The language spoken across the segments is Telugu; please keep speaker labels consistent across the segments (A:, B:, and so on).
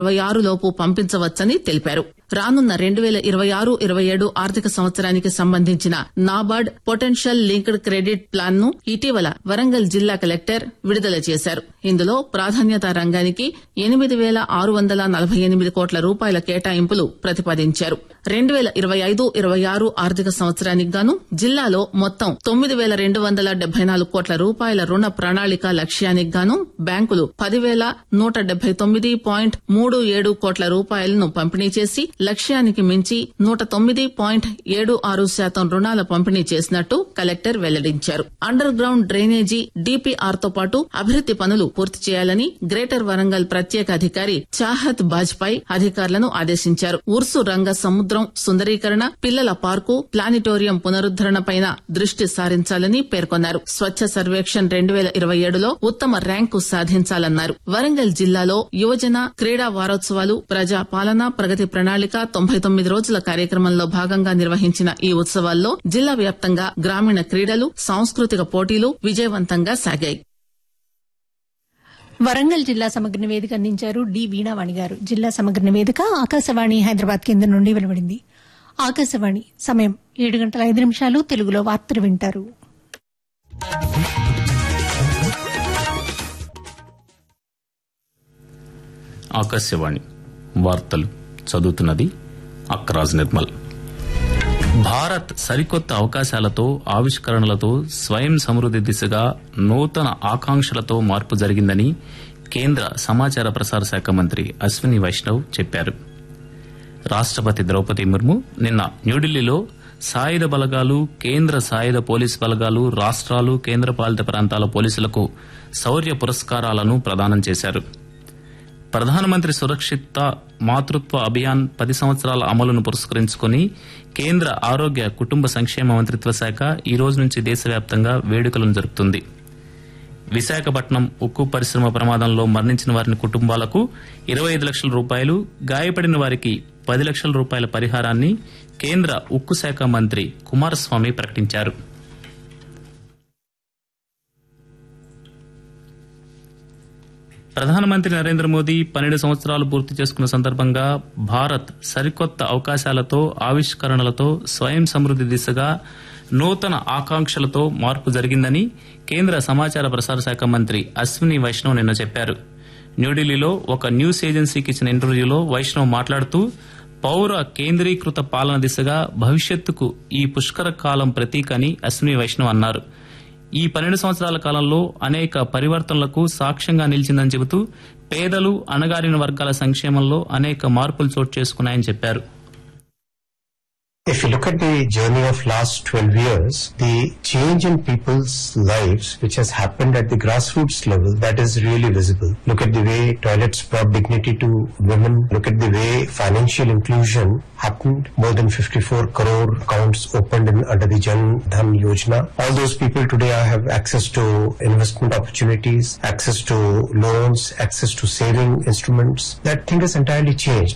A: ఇరవై ఆరు లోపు పంపించవచ్చని తెలిపారు రానున్న రెండు వేల ఇరవై ఆరు ఇరవై ఏడు ఆర్థిక సంవత్సరానికి సంబంధించిన NABARD potential linked credit plan ను ఇటీవల వరంగల్ జిల్లా కలెక్టర్ విడుదల చేశారు ఇందులో ప్రాధాన్యత రంగానికి ఎనిమిది వేల ఆరు వందల నలభై ఎనిమిది కోట్ల రూపాయల కేటాయింపులు ప్రతిపాదించారు రెండు వేల ఇరవై ఐదు ఇరవై ఆరు ఆర్థిక సంవత్సరానికి గాను జిల్లాలో మొత్తం తొమ్మిది వేల రెండు వందల డెబ్బై నాలుగు కోట్ల రూపాయల రుణ ప్రణాళిక లక్ష్యానికి గాను బ్యాంకులు పదివేల నూట డెబ్బై తొమ్మిది పాయింట్ మూడు ఏడు కోట్ల రూపాయలను పంపిణీ చేసి లక్ష్యానికి మించి నూట తొమ్మిది పాయింట్ ఏడు ఆరు శాతం రుణాల పంపిణీ చేసినట్టు కలెక్టర్ వెల్లడించారు అండర్ గ్రౌండ్ డ్రైనేజీ డిపిఆర్ తో పాటు అభివృద్ది పనులు పూర్తి చేయాలని గ్రేటర్ వరంగల్ ప్రత్యేక అధికారి చాహత్ బాజ్పాయ్ అధికారులను ఆదేశించారు ఉర్సు రంగ సముద్రం సుందరీకరణ పిల్లల పార్కు ప్లానిటోరియం పునరుద్దరణపైన దృష్టి సారించాలని పేర్కొన్నారు స్వచ్ఛ సర్వేక్షణ్ రెండు వేల ఇరవై ఏడులో ఉత్తమ ర్యాంకు సాధించాలన్నారు వరంగల్ జిల్లాలో యువజన క్రీడా వారోత్సవాలు ప్రజా పాలన ప్రగతి ప్రణాళిక తొంభై తొమ్మిది రోజుల కార్యక్రమంలో భాగంగా నిర్వహించిన ఈ ఉత్సవాల్లో జిల్లా వ్యాప్తంగా గ్రామీణ క్రీడలు సాంస్కృతిక పోటీలు విజయవంతంగా సాగాయి
B: వరంగల్ జిల్లా సమగ్ర నివేదిక అందించారు డి వీణావాణి గారు జిల్లా సమగ్ర నివేదిక ఆకాశవాణి హైదరాబాద్ కేంద్రం నుండి వెలువడింది ఆకాశవాణి సమయం ఏడు గంటల ఐదు నిమిషాలు తెలుగులో వార్తలు వింటారు
C: ఆకాశవాణి వార్తలు చదువుతున్నది అక్రాజ్ నిర్మల్ భారత్ సరికొత్త అవకాశాలతో ఆవిష్కరణలతో స్వయం సమృద్ది దిశగా నూతన ఆకాంక్షలతో మార్పు జరిగిందని కేంద్ర సమాచార ప్రసార శాఖ మంత్రి అశ్విని వైష్ణవ్ చెప్పారు రాష్టపతి ద్రౌపది ముర్ము నిన్న న్యూఢిల్లీలో సాయుధ బలగాలు కేంద్ర సాయుధ పోలీసు బలగాలు రాష్ట్రాలు కేంద్రపాలిత ప్రాంతాల పోలీసులకు శౌర్య పురస్కారాలను ప్రదానం చేశారు ప్రధానమంత్రి సురక్షిత మాతృత్వ అభియాన్ పది సంవత్సరాల అమలును పురస్కరించుకుని కేంద్ర ఆరోగ్య కుటుంబ సంక్షేమ మంత్రిత్వ శాఖ ఈ రోజు నుంచి దేశవ్యాప్తంగా వేడుకలను జరుపుతుంది విశాఖపట్నం ఉక్కు పరిశ్రమ ప్రమాదంలో మరణించిన వారిని కుటుంబాలకు ఇరవై ఐదు లక్షల రూపాయలు గాయపడిన వారికి పది లక్షల రూపాయల పరిహారాన్ని కేంద్ర ఉక్కు శాఖ మంత్రి కుమారస్వామి ప్రకటించారు ప్రధానమంత్రి నరేంద్ర మోదీ పన్నెండు సంవత్సరాలు పూర్తి చేసుకున్న సందర్భంగా భారత్ సరికొత్త అవకాశాలతో ఆవిష్కరణలతో స్వయం సమృద్ది దిశగా నూతన ఆకాంక్షలతో మార్పు జరిగిందని కేంద్ర సమాచార ప్రసార శాఖ మంత్రి అశ్విని వైష్ణవ్ నిన్న చెప్పారు న్యూఢిల్లీలో ఒక న్యూస్ ఏజెన్సీకి ఇచ్చిన ఇంటర్వ్యూలో వైష్ణవ్ మాట్లాడుతూ పౌర కేంద్రీకృత పాలన దిశగా భవిష్యత్తుకు ఈ పుష్కర కాలం ప్రతీక అని అశ్విని వైష్ణవ్ అన్నారు ఈ పన్నెండు సంవత్సరాల కాలంలో అనేక పరివర్తనలకు సాక్ష్యంగా నిలిచిందని చెబుతూ పేదలు అణగారిన వర్గాల సంక్షేమంలో అనేక మార్పులు చోటు చేసుకున్నాయని చెప్పారు
D: If you look at the journey of last 12 years, the change in people's lives which has happened at the grassroots level, that is really visible. Look at the way toilets brought dignity to women. Look at the way financial inclusion happened. More than 54 crore accounts opened in, under the Jan Dhan Yojana. All those people today have access to investment opportunities, access to loans, access to saving instruments. That thing has entirely changed.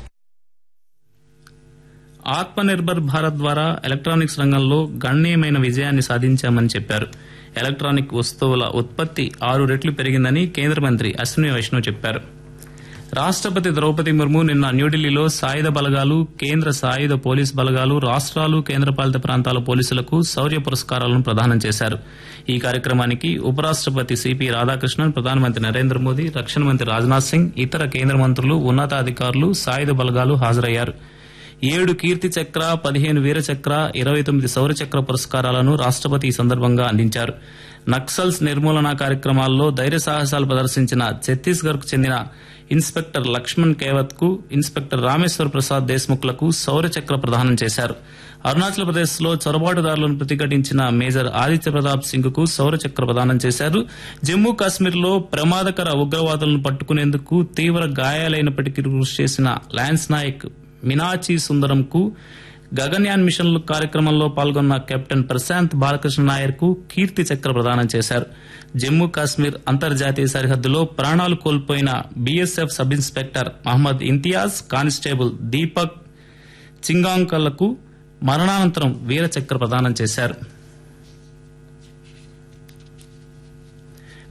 C: ఆత్మ నిర్భర్ భారత్ ద్వారా ఎలక్ట్రానిక్స్ రంగంలో గణనీయమైన విజయాన్ని సాధించామని చెప్పారు ఎలక్ట్రానిక్ వస్తువుల ఉత్పత్తి ఆరు రెట్లు పెరిగిందని కేంద్ర మంత్రి అశ్విని వైష్ణవ్ చెప్పారు రాష్టపతి ద్రౌపది ముర్ము నిన్న న్యూఢిల్లీలో సాయుధ బలగాలు కేంద్ర సాయుధ పోలీస్ బలగాలు రాష్ట్రాలు కేంద్రపాలిత ప్రాంతాల పోలీసులకు శౌర్య పురస్కారాలను ప్రదానం చేశారు ఈ కార్యక్రమానికి ఉపరాష్టపతి సిపి రాధాకృష్ణన్ ప్రధానమంత్రి నరేంద్ర మోదీ రక్షణ మంత్రి రాజ్నాథ్ సింగ్ ఇతర కేంద్ర మంత్రులు ఉన్నతాధికారులు సాయుధ బలగాలు హాజరయ్యారు ఏడు కీర్తి చక్ర పదిహేను వీర చక్ర ఇరవై తొమ్మిది శౌర్య చక్ర పురస్కారాలను రాష్టపతి ఈ సందర్భంగా అందించారు నక్సల్స్ నిర్మూలన కార్యక్రమాల్లో ధైర్య సాహసాలు ప్రదర్శించిన ఛత్తీస్గఢ్ కు చెందిన ఇన్స్పెక్టర్ లక్ష్మణ్ కేవత్ కు ఇన్స్పెక్టర్ రామేశ్వర్ ప్రసాద్ దేశ్ముఖ్లకు శౌర్య చక్ర ప్రదానం చేశారు అరుణాచల్ ప్రదేశ్ లో చొరబాటుదారులను ప్రతిఘటించిన మేజర్ ఆదిత్య ప్రతాప్ సింగ్ కు శౌర్య చక్ర ప్రదానం చేశారు జమ్మూ కాశ్మీర్ లో ప్రమాదకర ఉగ్రవాదులను పట్టుకునేందుకు తీవ్ర గాయాలైనప్పటికీ కృషి చేసిన లాన్స్ నాయక్ మినాచి సుందరం కు గగన్యాన్ మిషన్ కార్యక్రమంలో పాల్గొన్న కెప్టెన్ ప్రశాంత్ బాలకృష్ణ నాయర్ కు కీర్తి చక్ర ప్రదానం చేశారు జమ్మూ కాశ్మీర్ అంతర్జాతీయ సరిహద్దులో ప్రాణాలు కోల్పోయిన BSF sub inspector Mohammed Imtiaz constable Deepak చింగాంకలకు మరణానంతరం వీర చక్ర ప్రదానం చేశారు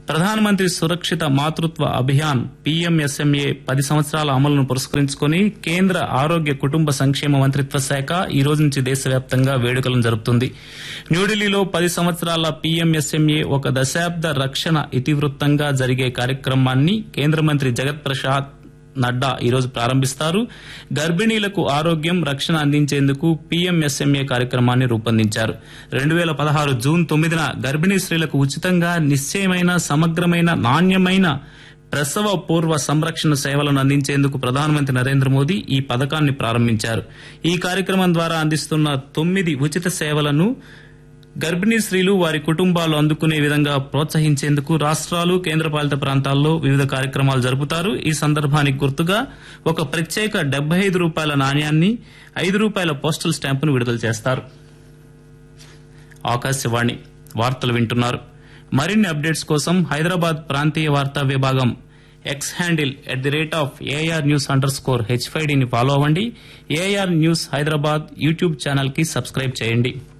C: ప్రధానమంత్రి సురక్షిత మాతృత్వ అభియాన్ పీఎంఎస్ఎంఏ పది సంవత్సరాల అమలును పురస్కరించుకుని కేంద్ర ఆరోగ్య కుటుంబ సంక్షేమ మంత్రిత్వ శాఖ ఈ రోజు నుంచి దేశవ్యాప్తంగా వేడుకలను జరుపుతుంది న్యూఢిల్లీలో పది సంవత్సరాల పీఎంఎస్ఎంఏ ఒక దశాబ్ద రక్షణ ఇతివృత్తంగా జరిగే కార్యక్రమాన్ని కేంద్ర మంత్రి జగత్ ప్రసాద్ నడ్డా ఈరోజు ప్రారంభిస్తారు గర్భిణీలకు ఆరోగ్యం రక్షణ అందించేందుకు పీఎంఎస్ఎంఏ కార్యక్రమాన్ని రూపొందించారు రెండు వేల పదహారు జూన్ తొమ్మిదిన గర్భిణీ స్త్రీలకు ఉచితంగా నిశ్చయమైన సమగ్రమైన నాణ్యమైన ప్రసవ పూర్వ సంరక్షణ సేవలను అందించేందుకు ప్రధానమంత్రి నరేంద్ర మోదీ ఈ పథకాన్ని ప్రారంభించారు ఈ కార్యక్రమం ద్వారా అందిస్తున్న తొమ్మిది ఉచిత సేవలను గర్భిణీ స్త్రీలు వారి కుటుంబాలు అందుకునే విధంగా ప్రోత్సహించేందుకు రాష్ట్రాలు కేంద్రపాలిత ప్రాంతాల్లో వివిధ కార్యక్రమాలు జరుపుతారు ఈ సందర్భానికి గుర్తుగా ఒక ప్రత్యేక డెబ్బై ఐదు రూపాయల నాణ్యాన్ని ఐదు రూపాయల పోస్టల్ స్టాంపును విడుదల చేస్తారు ఆకాశవాణి వార్తలు వింటున్నారు మరిన్ని అప్డేట్స్ కోసం హైదరాబాద్ ప్రాంతీయ వార్తా విభాగం X handle at the rate of AR news underscore హెచ్ఫైడిని ఫాలో అవ్వండి AR news Hyderabad YouTube channel కి సబ్స్క్రైబ్ చేయండి